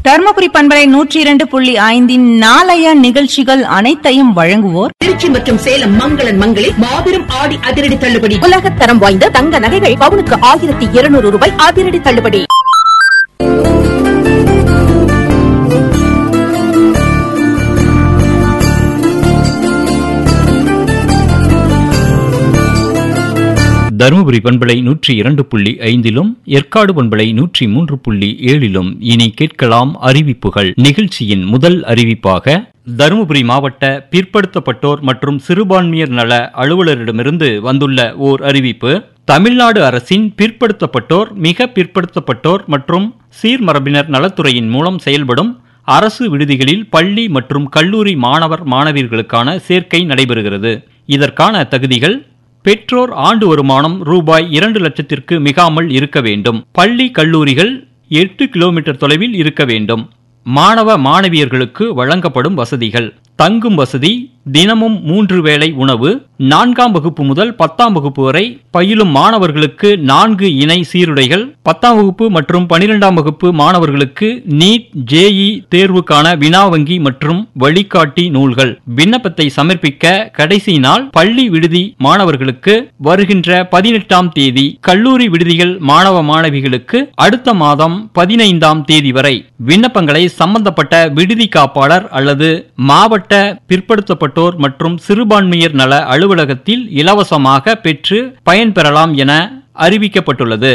தருமபுரி பண்பலை நூற்றி இரண்டு புள்ளி ஐந்தின் நாளைய நிகழ்ச்சிகள் அனைத்தையும் வழங்குவோர் திருச்சி மற்றும் சேலம் மங்களன் மங்களில் மாபெரும் ஆடி அதிரடி தள்ளுபடி உலகத் தரம் வாய்ந்த தங்க நகைகள் பவுனுக்கு ஆயிரத்தி இருநூறு ரூபாய் அதிரடி தள்ளுபடி தருமபுரி பண்பலை நூற்றி இரண்டு புள்ளி ஐந்திலும் ஏற்காடு பண்பலை நூற்றி மூன்று புள்ளி ஏழிலும் இனி கேட்கலாம் அறிவிப்புகள் நிகழ்ச்சியின் முதல் அறிவிப்பாக தருமபுரி மாவட்ட பிற்படுத்தப்பட்டோர் மற்றும் சிறுபான்மையர் நல அலுவலரிடமிருந்து வந்துள்ள ஓர் அறிவிப்பு தமிழ்நாடு அரசின் பிற்படுத்தப்பட்டோர் மிக பிற்படுத்தப்பட்டோர் மற்றும் சீர்மரபினர் நலத்துறையின் மூலம் செயல்படும் அரசு விடுதிகளில் பள்ளி மற்றும் கல்லூரி மாணவர் மாணவியர்களுக்கான சேர்க்கை நடைபெறுகிறது இதற்கான தகுதிகள் பெற்றோர் ஆண்டு வருமானம் ரூபாய் இரண்டு லட்சத்திற்கு மிகாமல் இருக்க வேண்டும் பள்ளி கல்லூரிகள் எட்டு கிலோமீட்டர் தொலைவில் இருக்க வேண்டும் மாணவ மாணவியர்களுக்கு வழங்கப்படும் வசதிகள் தங்கும் வசதி தினமும் மூன்று வேளை உணவு நான்காம் வகுப்பு முதல் பத்தாம் வகுப்பு வரை பயிலும் மாணவர்களுக்கு நான்கு இணை சீருடைகள் பத்தாம் வகுப்பு மற்றும் பனிரெண்டாம் வகுப்பு மாணவர்களுக்கு நீட் ஜேஇ தேர்வுக்கான வினா வங்கி மற்றும் வழிகாட்டி நூல்கள் விண்ணப்பத்தை சமர்ப்பிக்க கடைசி நாள் பள்ளி விடுதி மாணவர்களுக்கு வருகின்ற பதினெட்டாம் தேதி கல்லூரி விடுதிகள் மாணவ மாணவிகளுக்கு அடுத்த மாதம் பதினைந்தாம் தேதி வரை விண்ணப்பங்களை சம்பந்தப்பட்ட விடுதி காப்பாளர் அல்லது மாவட்ட பிற்படுத்தப்பட்டோர் மற்றும் சிறுபான்மையர் நல அலுவலகத்தில் இலவசமாக பெற்று பயன்பெறலாம் என அறிவிக்கப்பட்டுள்ளது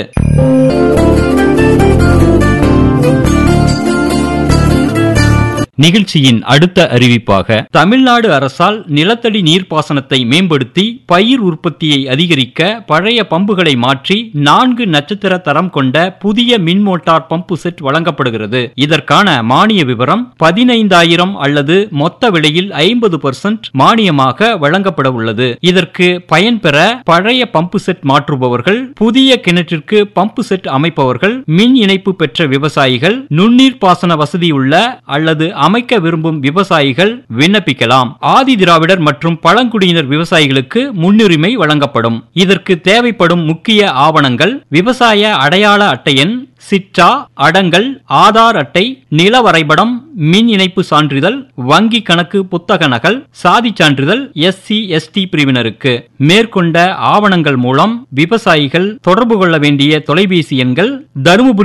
நிகழ்ச்சியின் அடுத்த அறிவிப்பாக தமிழ்நாடு அரசால் நிலத்தடி நீர்ப்பாசனத்தை மேம்படுத்தி பயிர் உற்பத்தியை அதிகரிக்க பழைய பம்புகளை மாற்றி நான்கு நட்சத்திர தரம் கொண்ட புதிய மின் மோட்டார் பம்பு செட் வழங்கப்படுகிறது இதற்கான மானிய விவரம் பதினைந்தாயிரம் அல்லது மொத்த விலையில் ஐம்பது பர்சன்ட் மானியமாக வழங்கப்பட உள்ளது இதற்கு பயன்பெற பழைய பம்பு செட் மாற்றுபவர்கள் புதிய கிணற்றிற்கு பம்பு செட் அமைப்பவர்கள் மின் இணைப்பு பெற்ற விவசாயிகள் நுண்ணீர் பாசன வசதியுள்ள அல்லது அமைக்க விரும்பும் விவசாயிகள் விண்ணப்பிக்கலாம் ஆதி திராவிடர் மற்றும் பழங்குடியினர் விவசாயிகளுக்கு முன்னுரிமை வழங்கப்படும் இதற்கு தேவைப்படும் முக்கிய ஆவணங்கள் விவசாய அடையாள அட்டை எண் சிற்றா அடங்கல் ஆதார் அட்டை நில வரைபடம் மின் இணைப்பு சான்றிதழ் வங்கி கணக்கு புத்தக நகல் சாதி சான்றிதழ் எஸ்சி எஸ்டி பிரிவினருக்கு மேற்கொண்ட ஆவணங்கள் மூலம் விவசாயிகள் தொடர்பு கொள்ள வேண்டிய தொலைபேசி எண்கள் தருமபுரி